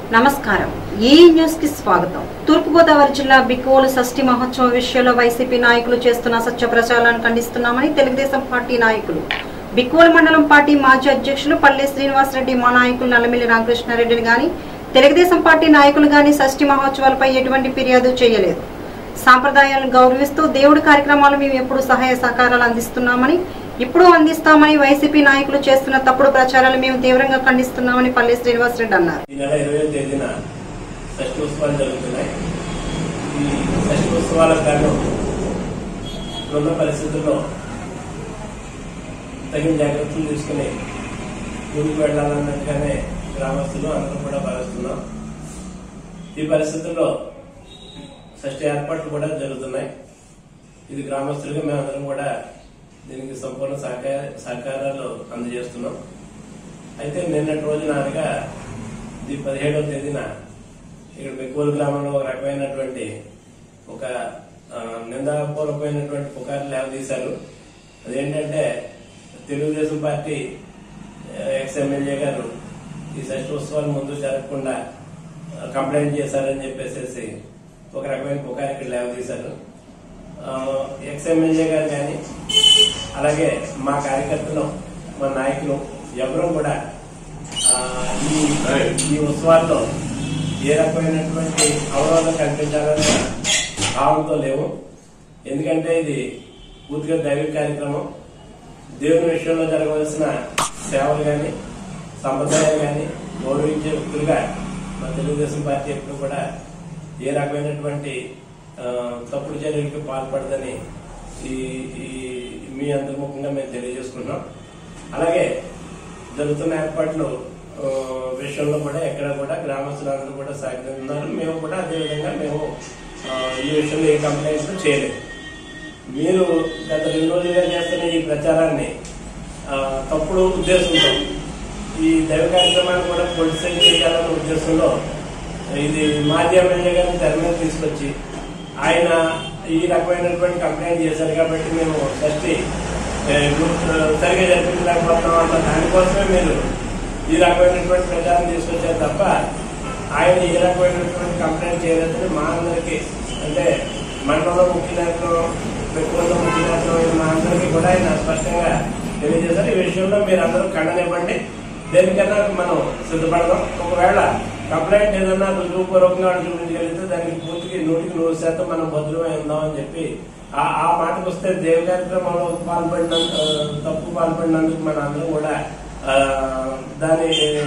నమస్కారం ఈ న్యూస్ కి స్వాగతం తూర్పుగోదావరి జిల్లా బికోలు షష్ఠి మహోత్సవ విషయంలో వైసీపీ నాయకులు చేస్తున్న సత్య ప్రచారాలను ఖండిస్తున్నామని తెలుగుదేశం పార్టీ నాయకులు బికోలు మండలం పార్టీ మాజీ అధ్యక్షులు పల్లె శ్రీనివాసరెడ్డి మా నాయకులు నల్లమిల్లి రామకృష్ణారెడ్డిని గాని తెలుగుదేశం పార్టీ నాయకులు గాని షష్ఠి మహోత్సవాలపై ఎటువంటి ఫిర్యాదు చేయలేదు సాంప్రదాయాలను గౌరవిస్తూ దేవుడి కార్యక్రమాలు మేము ఎప్పుడు సహాయ సహకారాలు అందిస్తున్నామని ఇప్పుడు అందిస్తామని వైసీపీ నాయకులు చేస్తున్న తప్పుడు ప్రచారాలు మేము తీవ్రంగా ఖండిస్తున్నామని పల్లె శ్రీనివాసరెడ్డి అన్నారు ఈ నెల ఇరవై తేదీన షష్ఠి ఉత్సవాలు జరుగుతున్నాయి ఈ షష్ఠి ఉత్సవాలకు గాను ఇప్పుడున్న పరిస్థితుల్లో తగిన జాగ్రత్తలు తీసుకుని ముందుకు వెళ్లాలన్నట్టుగానే గ్రామస్తులు అందరూ కూడా భావిస్తున్నాం ఈ పరిస్థితుల్లో షష్ఠి ఏర్పాట్లు కూడా జరుగుతున్నాయి ఇది గ్రామస్తులుగా మేమందరం కూడా దీనికి సంపూర్ణ సహకార సహకారాలు అందజేస్తున్నాం అయితే నిన్నటి రోజున అనగా ఇది పదిహేడవ తేదీన ఇక్కడ బెక్కోలు గ్రామంలో ఒక రకమైనటువంటి ఒక ఆ, నిందాపూర్వకమైనటువంటి పుకార్లు లేవదీశారు అదేంటంటే తెలుగుదేశం పార్టీ ఎక్స్ ఎమ్మెల్యే గారు ఈ షష్ఠి ఉత్సవాలు ముందు జరగకుండా ఆ, కంప్లైంట్ చేశారని చెప్పేసి ఒక రకమైన పుకారు ఇక్కడ లేవదీశారు ఆ, ఎక్స్ ఎమ్మెల్యే గారు కానీ అలాగే మా కార్యకర్తలు మా నాయకులు ఎవరూ కూడా ఆ, ఈ ఈ ఉత్సవాల్లో ఏ రకమైనటువంటి అవరోధం కల్పించాలన్న భావంతో లేవు ఎందుకంటే ఇది పూర్తిగా దైవిక కార్యక్రమం దేవుని విషయంలో జరగవలసిన సేవలు కానీ సంప్రదాయాలు కానీ గౌరవించే వ్యక్తులుగా మా తెలుగుదేశం పార్టీ ఎప్పుడు కూడా ఏ రకమైనటువంటి ఆ, తప్పుడు చర్యలకు పాల్పడదని ఈ ఈ మీ అంతర్ముఖంగా మేము తెలియజేసుకుంటున్నాం అలాగే జరుగుతున్న ఏర్పాట్లు ఆ, విషయంలో కూడా ఎక్కడ కూడా గ్రామస్తులందరూ కూడా సహకరిస్తున్నారు మేము కూడా అదేవిధంగా మేము ఆ, ఈ విషయంలో ఏ కంప్లైంట్స్ చేయలేదు మీరు గత రెండు రోజులుగా చేస్తున్న ఈ ప్రచారాన్ని ఆ, తప్పుడు ఉద్దేశంతో ఈ దైవ కార్యక్రమాన్ని కూడా పొలిటిసైజ్ చేయాలన్న ఉద్దేశంలో ఇది మాజీ ఎమ్మెల్యే గారిని తెర మీద తీసుకొచ్చి ఆయన ఈ రకమైనటువంటి కంప్లైంట్ చేశారు కాబట్టి మేము షష్ఠి ఏ, గుర్తు- సరిగా జరిపించలేకపోతున్నాం అన్న దానికోసమే మీరు ఈ రకమైనటువంటి ప్రచారం తీసుకొచ్చారు తప్ప ఆయన ఏ రకమైనటువంటి కంప్లైంట్ చేయలేదని మా అందరికి అంటే మండలంలో ముఖ్య నాయకులు పెట్టుకున్న ముఖ్య నాయకులు మా అందరికీ కూడా ఆయన స్పష్టంగా తెలియజేశారు ఈ విషయంలో మీరు అందరూ ఖండనివ్వండి దేనికన్నా మనం సిద్ధపడదాం ఒకవేళ కంప్లైంట్ ఏదన్నా రుజువుపూర్వకంగా చూపించగలిగితే దానికి పూర్తిగా నూటికి నూరు శాతం మనం భద్రమై ఉందాం అని చెప్పి ఆ ఆ మాటకు వస్తే దేవ కార్యక్రమంలో పాల్పడిన ఆ, తప్పు పాల్పడినందుకు మన అందరం కూడా ఆ, దాని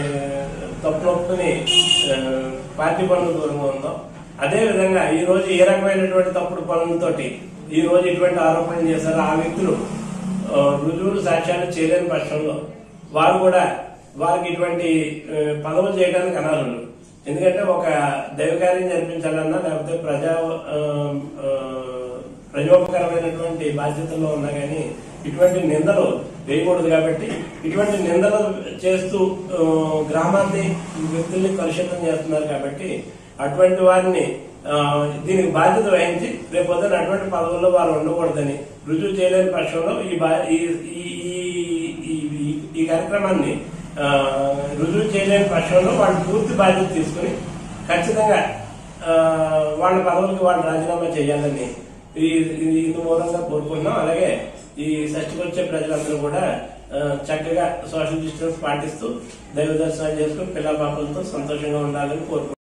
తప్పు నొప్పుని ఆ, పార్టీ పనులు దూరంగా ఉందాం అదే విధంగా ఈ రోజు ఏ రకమైనటువంటి తప్పుడు పనులతోటి ఈ రోజు ఇటువంటి ఆరోపణలు చేశారో ఆ వ్యక్తులు ఆ, రుజువులు సాక్ష్యాలు చేయలేని పక్షంలో వారు కూడా వారికి ఇటువంటి ఆ, పదవులు చేయడానికి అనర్హులు ఎందుకంటే ఒక దైవకార్యం జరిపించాలన్నా లేకపోతే ప్రజా ఆ, ఆ, ప్రజోపకరమైనటువంటి బాధ్యతల్లో ఉన్నా కానీ ఇటువంటి నిందలు వేయకూడదు కాబట్టి ఇటువంటి నిందలు చేస్తూ ఆ, గ్రామాన్ని వ్యక్తుల్ని కలుషితం చేస్తున్నారు కాబట్టి అటువంటి వారిని ఆ, దీనికి బాధ్యత వహించి రేపొద్దున అటువంటి పదవుల్లో వారు ఉండకూడదని రుజువు చేయలేని పక్షంలో ఈ బా- ఈ ఈ- ఈ- ఈ- ఈ- ఈ కార్యక్రమాన్ని ఆ, రుజువు చేయలేని పక్షంలో వాళ్ళు పూర్తి బాధ్యత తీసుకుని ఖచ్చితంగా ఆ, వాళ్ళ పదవులకు వాళ్ళు రాజీనామా చేయాలని ఈ ఇది ఇందు మూలంగా కోరుకుంటున్నాం అలాగే ఈ షష్టికి వచ్చే ప్రజలందరూ కూడా ఆ, చక్కగా సోషల్ డిస్టెన్స్ పాటిస్తూ దైవ దర్శనాలు చేసుకుని పిల్ల పాపలతో సంతోషంగా ఉండాలని కోరుకుంటున్నాం